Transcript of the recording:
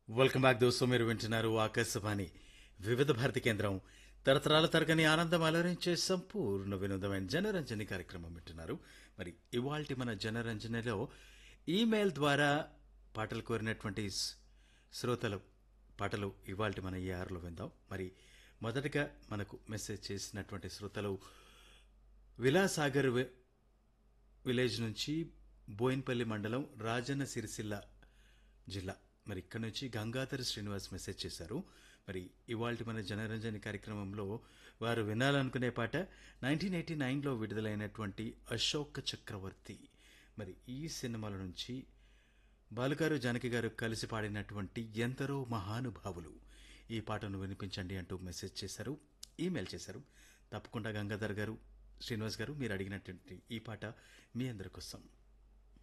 welcome back దోస్తు మీరు వింటున్నారు ఆకాశవాణి వివిధ భారతి కేంద్రం తరతరాల తరగని ఆనందం అలరించే సంపూర్ణ వినోదమైన జనరంజని కార్యక్రమం వింటున్నారు మరి ఇవాల్టి మన జనరంజనిలో ఈమెయిల్ ద్వారా పాటలు కోరినటువంటి స్- శ్రోతలు పాటలు ఇవాల్టి మన ఈ ఆరులో విందాం మరి మొదటగా మనకు మెసేజ్ చేసినటువంటి శ్రోతలు విలాసాగర్ వి- విలేజ్ నుంచి బోయిన్పల్లి మండలం రాజన్న సిరిసిల్ల జిల్లా మరి ఇక్కడ నుంచి గంగాధర్ శ్రీనివాస్ మెసేజ్ చేశారు మరి ఇవాళ మన జనరంజని కార్యక్రమంలో వారు వినాలనుకునే పాట నైన్టీన్ ఎయిటీ నైన్లో విడుదలైనటువంటి అశోక్ చక్రవర్తి మరి ఈ సినిమాల నుంచి బాలుగారు జానకి గారు కలిసి పాడినటువంటి ఎందరో మహానుభావులు ఈ పాటను వినిపించండి అంటూ మెసేజ్ చేశారు ఈమెయిల్ చేశారు తప్పకుండా గంగాధర్ గారు శ్రీనివాస్ గారు మీరు అడిగినటువంటి ఈ పాట మీ అందరి కోసం